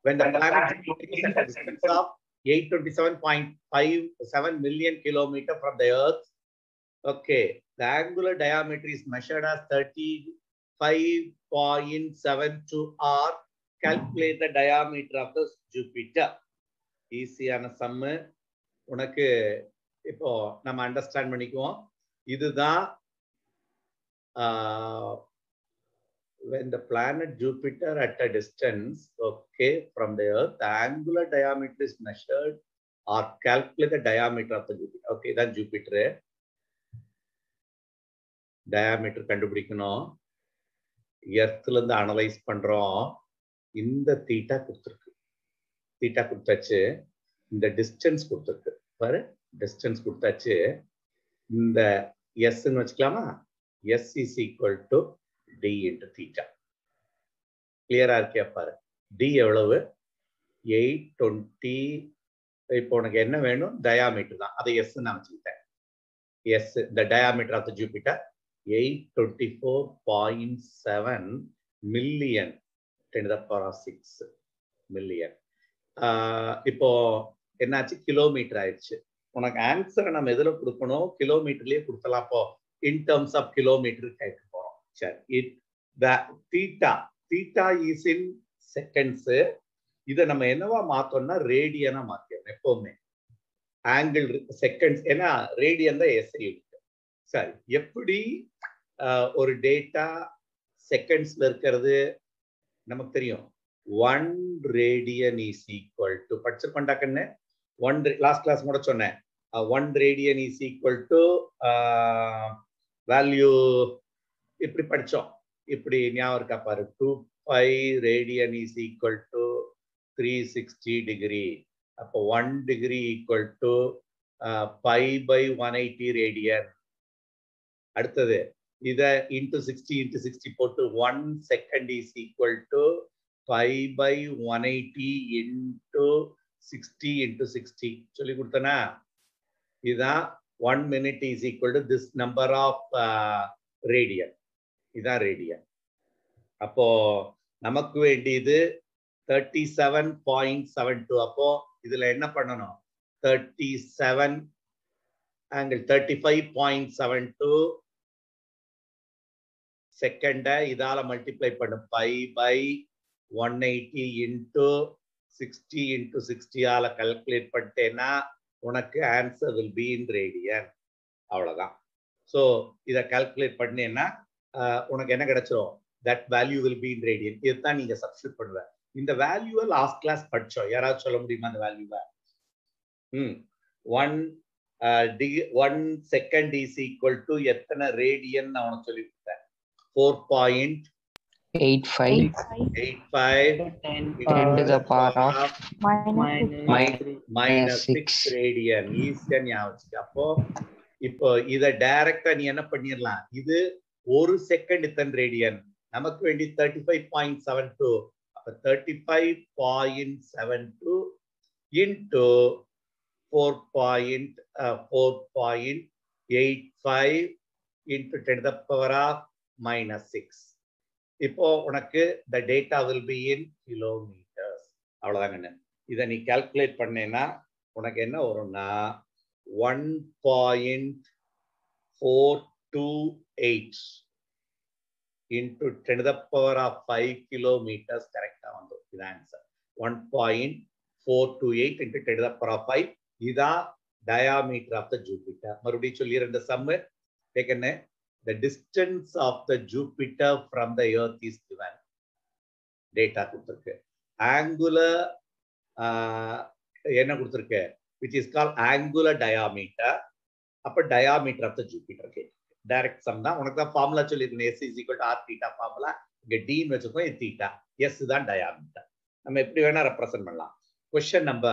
when the planet is at a distance of 827.57 million kilometer from the Earth. Okay, the angular diameter is measured as 35.72 r. Calculate the diameter of the Jupiter. ஈஸியான சம்மு உனக்கு இப்போ நம்ம understand பண்ணிக்குவோம் இதுதான் ஆஹ், when the planet Jupiter at a distance, okay, from the Earth, the angular diameter is measured or calculate the diameter of the Jupiter. Okay, then Jupiter. diameter கண்டுபிடிக்கணும் எர்த்ல இருந்து analyse பண்றோம் இந்த தீட்டா கொடுத்துருக்கு தீட்டா கொடுத்தாச்சு இந்த distance கொடுத்துருக்கு பாரு distance கொடுத்தாச்சு இந்த எஸ்ன்னு வச்சுக்கலாமா S is equal to T into theta கிளியரா இருக்கியா பாரு டி எவ்வளவு எயிட் டுவெண்ட்டி இப்போ உனக்கு என்ன வேணும் டயாமீட்டர் தான் அதை எஸ் நான் வச்சுக்கிட்டேன் S the diameter of the Jupiter eight twenty four point seven million ten the power of six million இப்போ என்னாச்சு கிலோமீட்டர் ஆயிடுச்சு உனக்கு ஆன்சரை நம்ம எதுல கொடுக்கணும் கிலோமீட்டர்லயே கொடுத்தலாம் அப்போ இன் டர்ம்ஸ் ஆஃப் கிலோமீட்டர் கேட்க போறோம் சரி it the theta theta is in seconds இதை நம்ம என்னவா மாத்தோம்னா ரேடியனா மாத்திடணும் எப்பவுமே ஆங்கிள் செகண்ட்ஸ் ஏன்னா ரேடியன் தான் எஸ்ஐ இருக்கு சரி எப்படி ஆஹ், ஒரு டேட்டா செகண்ட்ஸ்ல இருக்கிறது நமக்கு தெரியும் one radian is equal to படிச்சிருக்கோண்டா கண்ணு ஒன் லாஸ்ட் கிளாஸ் கூட சொன்னேன் one radian is equal to value இப்படி படிச்சோம் இப்படி ஞாபகம் இருக்கா பாரு two five radian is equal to three sixty degree அப்போ one degree equal to five pi one eighty radian அடுத்தது இத இன்டு சிக்ஸ்டி இன்டு சிக்ஸ்டி போட்டு one second is equal to five pi one eighty into sixty into sixty சொல்லி கொடுத்தனா இதுதான் one minute is equal to this number of radian இதான் radian அப்போ நமக்கு வேண்டியது thirty seven point seven two அப்போ இதுல என்ன பண்ணணும் thirty seven angle thirty five point seven two செகண்டை இதால மல்டிப்ளை பண்ணு five pi one eighty into sixty into சிக்ஸ்டியால கல்குலேட் பண்ணிட்டேன்னா உனக்கு answer will be in radian அவ்வளவுதான் ஸோ இதை கால்குலேட் பண்ணேன்னா ஆஹ், உனக்கு என்ன கிடைச்சிரும் that value will be in radian இதுதான் நீங்க சப்ஸ்டியூட் பண்ணுவ இந்த வேல்யூவை லாஸ்ட் கிளாஸ் படிச்சோம் யாராவது சொல்ல முடியுமா அந்த வேல்யூவை ம் ஒன் டிகி one second is equal to எத்தனை ரேடியன் நான் உனக்கு சொல்லி கொடுத்தேன் four point eight five eight five ten to the power of minus minus minus six. Six radian ஈஸியா ஞாபகம் வச்சுக்க. அப்போ இப்போ இத டைரக்டா நீ என்ன பண்ணிடலாம் இது ஒரு செகண்ட் இத்தனை ரேடியன் நமக்கு வேண்டி thirty five point seven two அப்ப thirty five point seven two into four point four point eight five into ten the power of minus six இப்போ உனக்கு the data will be in kilometres அவ்வளவுதாங்க இதை நீ calculate பண்ணேன்னா உனக்கு என்ன வரும்னா one point four two eight into ten the power of five kilometres கரெக்டாக வந்துடும் இது answer one point four two eight into ten the power of five இதான் டயாமீட்டர் ஆஃப் த ஜூபிட்டர் மறுபடியும் சொல்லி ரெண்டு சம்மு டேக்கன்னு the distance of the Jupiter from the Earth is given. Data கொடுத்துருக்கு ஆங்குலர் என்ன கொடுத்துருக்கு which is call angular diameter அப்ப diameter of the Jupiter okay direct sum தான் உனக்கு தான் ஃபார்முலா சொல்லியிருக்கேன் S is equal R theta formula இங்க டின்னு வச்சுக்கோ இது தீட்டா எஸ் தான் டயாமீட்டர் நம்ம எப்படி வேணா ரெப்ரசென்ட் பண்ணலாம் கொஸ்டின் நம்பர்